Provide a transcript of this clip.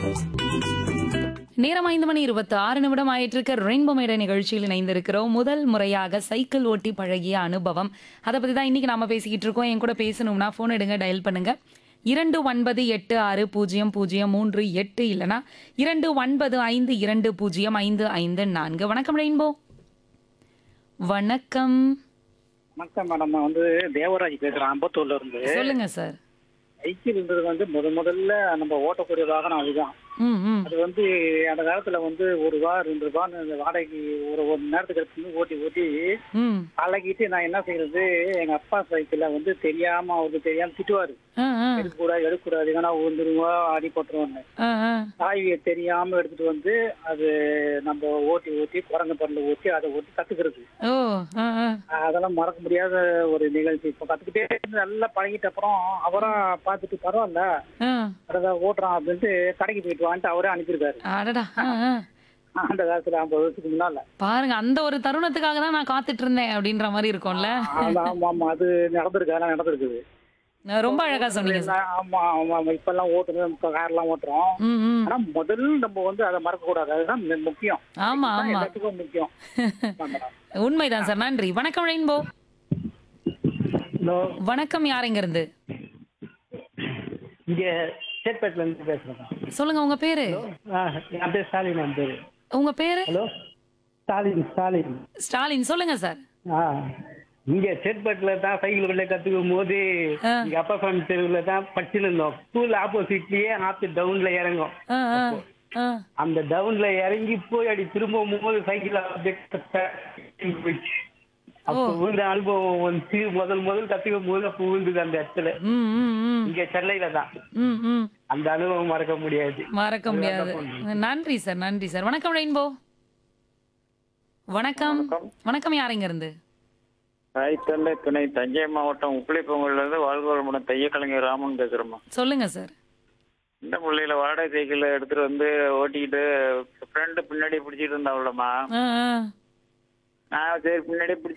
நேரம் ஐந்து மணி இருபத்தி ஆறு நிமிடம் ஆயிட்டு இருக்க ரெயின்போ மேடை நிகழ்ச்சியில் இணைந்திருக்கிறோம் முதல் முறையாக சைக்கிள் ஓட்டி பழகிய அனுபவம் அதை பத்தி தான் இன்னைக்கு நாம பேசிக்கிட்டு இருக்கோம் என் கூட பேசணும்னா போன் எடுங்க டயல் பண்ணுங்க இரண்டு ஒன்பது எட்டு ஆறு பூஜ்ஜியம் பூஜ்ஜியம் மூன்று எட்டு இல்லனா இரண்டு ஒன்பது ஐந்து இரண்டு பூஜ்ஜியம் ஐந்து ஐந்து நான்கு வணக்கம் ரெயின்போ வணக்கம் வணக்கம் மேடம் நான் வந்து தேவராஜ் பேசுறேன் அம்பத்தூர்ல இருந்து சொல்லுங்க சார் சைக்கிள்ன்றது வந்து முத முதல்ல நம்ம ஓட்டக்கூடிய வாகனம் அதுதான் ம் ம் அது வந்து அந்த காலத்துல வந்து ஒரு ரூபா ரெண்டு ரூபான்னு அந்த வாடகைக்கு ஒரு ஒரு மணி நேரத்துக்கு எடுத்து ஓட்டி ஓட்டி ம் பழகிட்டு நான் என்ன செய்யறது எங்க அப்பா சைக்கிள வந்து தெரியாம அவருக்கு தெரியாம திட்டுவாரு ஆ ஆ எடுக்கக்கூடாது எடுக்கக்கூடாது ஏன்னா விழுந்துருவா அடி போட்டுருவோன்னு ஆ ஆ சாவியை தெரியாம எடுத்துட்டு வந்து அது நம்ம ஓட்டி ஓட்டி குரங்கு பல்ல ஓட்டி அதை ஓட்டி கத்துக்கிறது ஓ ஆ ஆ அதெல்லாம் மறக்க முடியாத ஒரு நிகழ்ச்சி இப்போ கத்துக்கிட்டே இருந்து நல்லா பழகிட்ட அப்புறம் அவரா பார்த்துட்டு பரவாயில்ல ஆ அதான் ஓட்டுறான் அப்படின்ட்டு கடைக்கு போயிட்டு வான்ட்டு அவரே அனுப்பியிருக்காரு அடடா ஆ ஆ அந்த காலத்துல ஐம்பது வருஷத்துக்கு முன்னால பாருங்க அந்த ஒரு தருணத்துக்காக தான் நான் காத்துட்டு இருந்தேன் அப்படின்ற மாதிரி இருக்கும்ல ஆமா ஆமா ஆமா அது நடந்திருக்கு அதெல்லாம் நடந்திருக்குது நான் ரொம்ப அழகா சொன்னீங்க சார் ஆமா ஆமா ஆமா இப்ப எல்லாம் ஓட்டுறோம் இப்ப கார் எல்லாம் ஓட்டுறோம் ம் ம் ஆனா முதல் நம்ம வந்து அதை மறக்க கூடாது அதுதான் மு- முக்கியம் ஆமா அதுதான் ஆமா எல்லாத்துக்கும் முக்கியம் ஆமா. உண்மைதான் சார் நன்றி வணக்கம் ரெயின்போ ஹலோ வணக்கம் யார் இங்க இருந்து இங்கே சேட்பேட்டில் இருந்து பேசுகிறேன் சொல்லுங்க உங்க பேரு ஆ என் பேர் ஸ்டாலின் என் பேர் உங்க பேரு ஹலோ ஸ்டாலின் ஸ்டாலின் ஸ்டாலின் சொல்லுங்க சார் ஆ இங்கே சேட்பேட்டில் தான் சைக்கிள் விளைய கற்றுக்கும் போது ஆ. இங்கே அப்பா சாமி தெருவில் தான் படிச்சுன்னு இருந்தோம் ஸ்கூல் ஆப்போசிட்லேயே ஆற்று டவுனில் இறங்கும் ஆ ஆ ஆ அந்த டவுன்ல இறங்கி போய் அடி திரும்ப போது சைக்கிள் அப்படியே போயிடுச்சு அப்போ விழுந்த அனுபவம் வந்து முதல் முதல் கத்துக்கும் போது அப்போ விழுந்தது அந்த இடத்துல ம் ம் ம் இங்க சென்னையில தான் ம் ம் அந்த அனுபவம் மறக்க முடியாது மறக்க முடியாது நன்றி சார் நன்றி சார் வணக்கம் ரெயின்போ வணக்கம் வணக்கம் யார் இங்க இருந்து தாய்த்தல்ல துணை தஞ்சை மாவட்டம் உப்பிலிப்பொங்கல்ல இருந்து வாழ்வளமுடன் தையக்கலைஞர் ராமன் பேசுறேம்மா சொல்லுங்க சார் இந்த பிள்ளையில வாடகை சைக்கிள் எடுத்துட்டு வந்து ஓட்டிக்கிட்டு ஃப்ரெண்டு பின்னாடி பிடிச்சிட்டு இருந்தாவில்லம்மா ஆ ஆ நான் சரி பின்னாடி பிடிச்சி